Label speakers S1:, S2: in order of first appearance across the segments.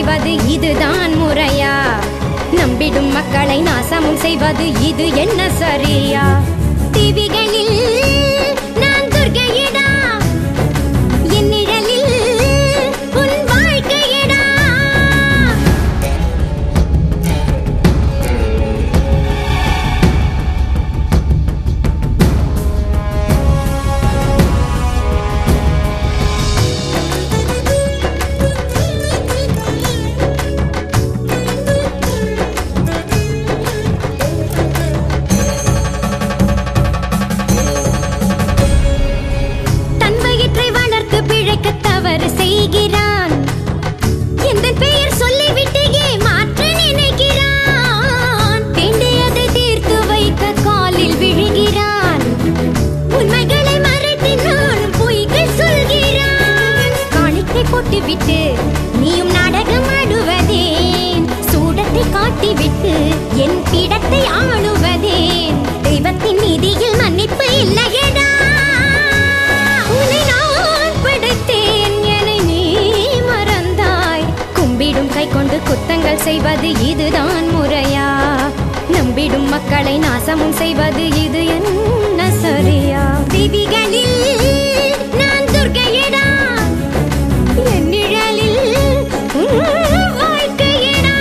S1: செய்வது இதுதான் முறையா நம்பிடும் மக்களை நாசமும் செய்வது இது என்ன சரியா டிவிகளில் நான் துர்க்கையிடா என் நிழலில் உன் வாழ்க்கையிடா தன் வயிற்றை வளர்த்து பிழைக்க தவறு செய்கிறான் எந்த பெயர் சொல்லிவிட்டு ஏமாற்ற நினைக்கிறான் வேண்டியதை தீர்த்து வைக்க காலில் விழுகிறான் உண்மைகளை மறைத்து நானும் பொய்கள் சொல்கிறான் காணிக்கை போட்டுவிட்டு நீயும் நாடகம் ஆடுவதேன் சூடத்தை காட்டிவிட்டு என் பீடத்தை ஆளுவதேன் தெய்வத்தின் நீதியில் மன்னிப்பு இல்லையடா உன்னை நான் படைத்தேன் என்னை நீ மறந்தாய் கும்பிடும் கை கொண்டு குத்தங்கள் செய்வது இதுதான் முறையா நம்பிடும் மக்களை நாசமும் செய்வது இது என்ன சரியா திவிகளில் நான் துர்க்கையிடா என் நிழலில் உன் வாழ்க்கையிடா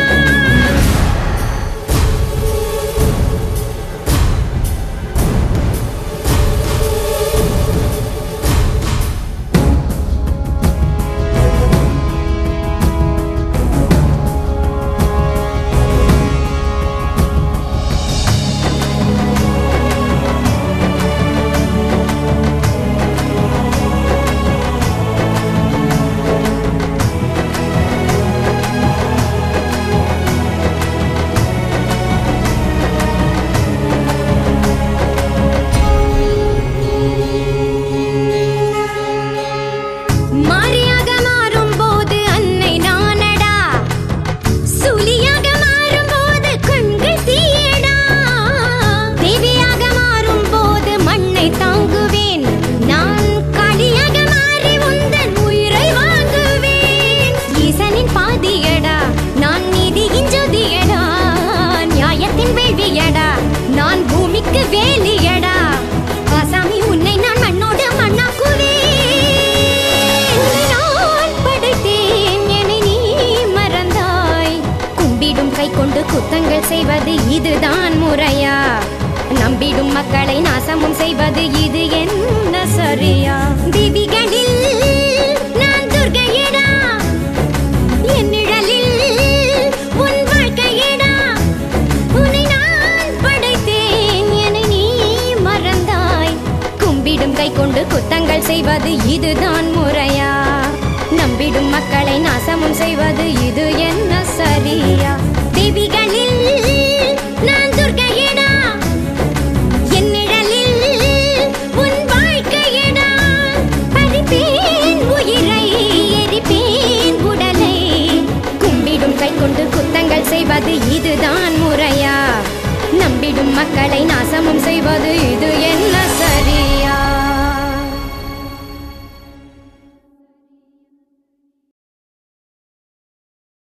S1: மாரியாக மாறும் போது அன்னை நானடா சுலியாக மாறும் போது கண்கள் தீயடா தேவியாக மாறும் போது மண்ணை தாங்குவேன் நான் காளியாக மாறி உந்தன் உயிரை வாங்குவேன் ஈசனின் பாதியடா நான் நீதியின் ஜோதியடா நியாயத்தின் வேள்வியடா நான் பூமிக்கு வேலியடா ஆசாமி உன்னை நான் மண்ணோடு மண்ணாக்குவேன் உன்னை நான் படைத்தேன் என்னை நீ மறந்தாய் கும்பிடும் கை கொண்டு குத்தங்கள் செய்வது இதுதான் முறையா நம்பிடும் மக்களை நாசமும் செய்வது இது என்ன சரியா திவிகளில் நான் துர்க்கையிடா என் நிழலில் உன் வாழ்க்கையிடா உன்னை நான் படைத்தேன் என்னை நீ மறந்தாய் கும்பிடும் கை கொண்டு குத்தங்கள் செய்வது இதுதான் முறையா நம்பிடும் மக்களை நாசமும் செய்வது இது என்ன சரியா தேவிகளில்